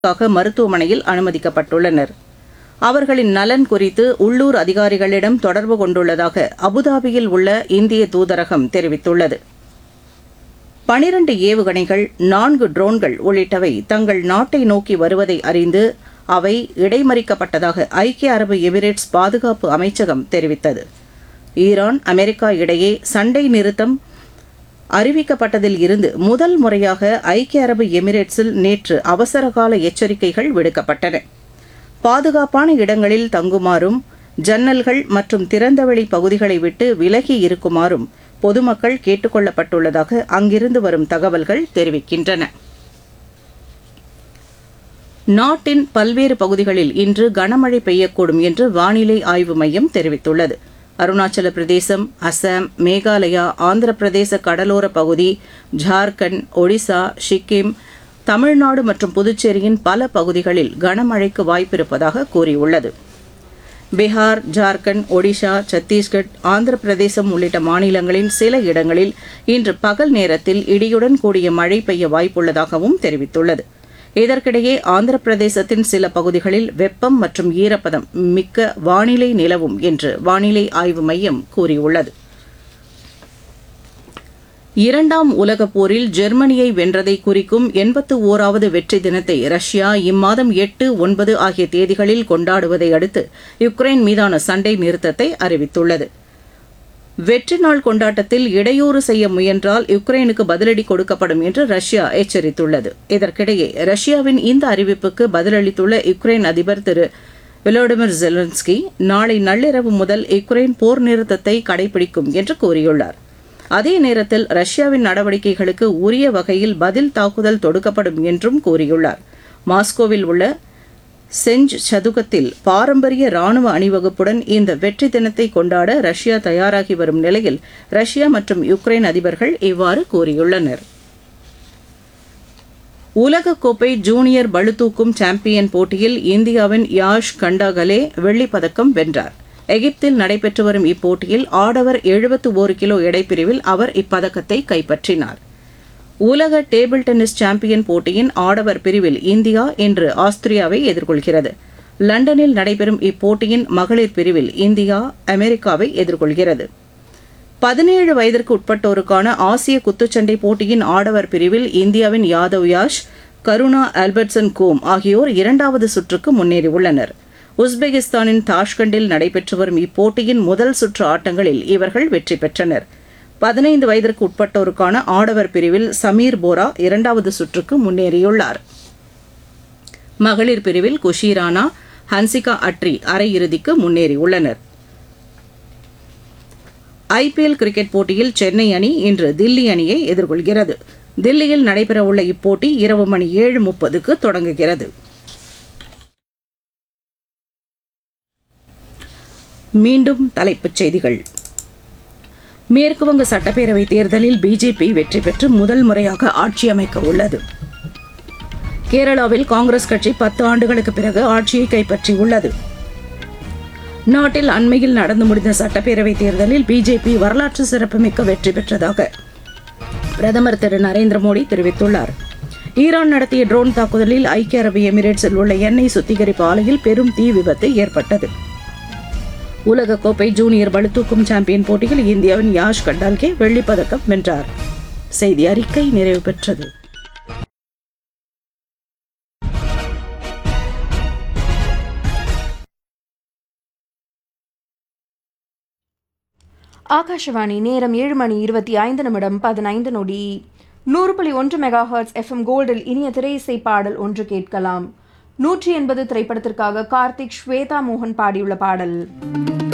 சிகிச்சைக்காக மருத்துவமனையில் அனுமதிக்கப்பட்டுள்ளனர் அவர்களின் நலன் குறித்து உள்ளூர் அதிகாரிகளிடம் தொடர்பு கொண்டுள்ளதாக அபுதாபியில் உள்ள இந்திய தூதரகம் தெரிவித்துள்ளது பனிரண்டு ஏவுகணைகள் நான்கு ட்ரோன்கள் உள்ளிட்டவை தங்கள் நாட்டை நோக்கி வருவதை அறிந்து அவை இடைமறிக்கப்பட்டதாக ஐக்கிய அரபு எமிரேட்ஸ் பாதுகாப்பு அமைச்சகம் தெரிவித்தது ஈரான் அமெரிக்கா இடையே சண்டை நிறுத்தம் அறிவிக்கப்பட்டதில் இருந்து முதல் முறையாக ஐக்கிய அரபு எமிரேட்ஸில் நேற்று அவசரகால எச்சரிக்கைகள் விடுக்கப்பட்டன பாதுகாப்பான இடங்களில் தங்குமாறும் ஜன்னல்கள் மற்றும் திறந்தவெளி பகுதிகளை விட்டு விலகி இருக்குமாறும் பொதுமக்கள் கேட்டுக் கொள்ளப்பட்டுள்ளதாக அங்கிருந்து வரும் தகவல்கள் தெரிவிக்கின்றன நாட்டின் பல்வேறு பகுதிகளில் இன்று கனமழை பெய்யக்கூடும் என்று வானிலை ஆய்வு மையம் தெரிவித்துள்ளது அருணாச்சல பிரதேசம் அசாம் மேகாலயா ஆந்திர பிரதேச கடலோர பகுதி ஜார்க்கண்ட் ஒடிசா சிக்கிம் தமிழ்நாடு மற்றும் புதுச்சேரியின் பல பகுதிகளில் கனமழைக்கு வாய்ப்பிருப்பதாக கூறியுள்ளது பீகார் ஜார்க்கண்ட் ஒடிஷா சத்தீஸ்கட் ஆந்திர பிரதேசம் உள்ளிட்ட மாநிலங்களின் சில இடங்களில் இன்று பகல் நேரத்தில் இடியுடன் கூடிய மழை பெய்ய வாய்ப்புள்ளதாகவும் தெரிவித்துள்ளது இதற்கிடையே ஆந்திர பிரதேசத்தின் சில பகுதிகளில் வெப்பம் மற்றும் ஈரப்பதம் மிக்க வானிலை நிலவும் என்று வானிலை ஆய்வு மையம் கூறியுள்ளது இரண்டாம் உலகப் போரில் ஜெர்மனியை வென்றதை குறிக்கும் எண்பத்து ஓராவது வெற்றி தினத்தை ரஷ்யா இம்மாதம் எட்டு ஒன்பது ஆகிய தேதிகளில் கொண்டாடுவதை அடுத்து யுக்ரைன் மீதான சண்டை நிறுத்தத்தை அறிவித்துள்ளது வெற்றி நாள் கொண்டாட்டத்தில் இடையூறு செய்ய முயன்றால் யுக்ரைனுக்கு பதிலடி கொடுக்கப்படும் என்று ரஷ்யா எச்சரித்துள்ளது இதற்கிடையே ரஷ்யாவின் இந்த அறிவிப்புக்கு பதிலளித்துள்ள யுக்ரைன் அதிபர் திரு விலோடிமிர் ஜெலன்ஸ்கி நாளை நள்ளிரவு முதல் யுக்ரைன் போர் நிறுத்தத்தை கடைபிடிக்கும் என்று கூறியுள்ளார் அதே நேரத்தில் ரஷ்யாவின் நடவடிக்கைகளுக்கு உரிய வகையில் பதில் தாக்குதல் தொடுக்கப்படும் என்றும் கூறியுள்ளார் மாஸ்கோவில் உள்ள செஞ்ச் சதுக்கத்தில் பாரம்பரிய ராணுவ அணிவகுப்புடன் இந்த வெற்றி தினத்தை கொண்டாட ரஷ்யா தயாராகி வரும் நிலையில் ரஷ்யா மற்றும் யுக்ரைன் அதிபர்கள் இவ்வாறு கூறியுள்ளனர் உலகக்கோப்பை ஜூனியர் பளுதூக்கும் சாம்பியன் போட்டியில் இந்தியாவின் யாஷ் கண்டாகலே வெள்ளிப்பதக்கம் வென்றார் எகிப்தில் நடைபெற்று வரும் இப்போட்டியில் ஆடவர் எழுபத்து ஒரு கிலோ எடைப்பிரிவில் அவர் இப்பதக்கத்தை கைப்பற்றினார் உலக டேபிள் டென்னிஸ் சாம்பியன் போட்டியின் ஆடவர் பிரிவில் இந்தியா இன்று ஆஸ்திரியாவை எதிர்கொள்கிறது லண்டனில் நடைபெறும் இப்போட்டியின் மகளிர் பிரிவில் இந்தியா அமெரிக்காவை எதிர்கொள்கிறது பதினேழு வயதிற்கு உட்பட்டோருக்கான ஆசிய குத்துச்சண்டை போட்டியின் ஆடவர் பிரிவில் இந்தியாவின் யாதவ் யாஷ் கருணா ஆல்பர்ட்சன் கோம் ஆகியோர் இரண்டாவது சுற்றுக்கு முன்னேறியுள்ளனர் உஸ்பெகிஸ்தானின் தாஷ்கண்டில் நடைபெற்று வரும் இப்போட்டியின் முதல் சுற்று ஆட்டங்களில் இவர்கள் வெற்றி பெற்றனர் பதினைந்து வயதிற்கு உட்பட்டோருக்கான ஆடவர் பிரிவில் சமீர் போரா இரண்டாவது சுற்றுக்கு முன்னேறியுள்ளார் மகளிர் பிரிவில் குஷிரானா ஹன்சிகா அட்ரி அரையிறுதிக்கு முன்னேறியுள்ளனர் ஐபிஎல் கிரிக்கெட் போட்டியில் சென்னை அணி இன்று தில்லி அணியை எதிர்கொள்கிறது தில்லியில் நடைபெறவுள்ள இப்போட்டி இரவு மணி ஏழு முப்பதுக்கு தொடங்குகிறது மீண்டும் தலைப்புச் செய்திகள் மேற்குவங்க சட்டப்பேரவை தேர்தலில் பிஜேபி வெற்றி பெற்று முதல் முறையாக ஆட்சி அமைக்க உள்ளது கேரளாவில் காங்கிரஸ் கட்சி பத்து ஆண்டுகளுக்கு பிறகு ஆட்சியை கைப்பற்றியுள்ளது நாட்டில் அண்மையில் நடந்து முடிந்த சட்டப்பேரவை தேர்தலில் பிஜேபி வரலாற்று சிறப்புமிக்க வெற்றி பெற்றதாக பிரதமர் திரு நரேந்திர மோடி தெரிவித்துள்ளார் ஈரான் நடத்திய ட்ரோன் தாக்குதலில் ஐக்கிய அரபு எமிரேட்ஸில் உள்ள எண்ணெய் சுத்திகரிப்பு ஆலையில் பெரும் தீ விபத்து ஏற்பட்டது உலகக்கோப்பை ஜூனியர் பளுதூக்கும் சாம்பியன் போட்டியில் இந்தியாவின் யாஷ் கண்டால்கே வெள்ளிப்பதக்கம் வென்றார் செய்தி அறிக்கை நிறைவு பெற்றது ஆகாஷவாணி நேரம் ஏழு மணி இருபத்தி ஐந்து நிமிடம் பதினைந்து நொடி நூறு புள்ளி ஒன்று மெகா ஹர்ட்ஸ் எஃப்எம் கோல்டில் இனிய திரையிசை பாடல் ஒன்று கேட்கலாம் நூற்றி எண்பது திரைப்படத்திற்காக கார்த்திக் ஸ்வேதா மோகன் பாடியுள்ள பாடல்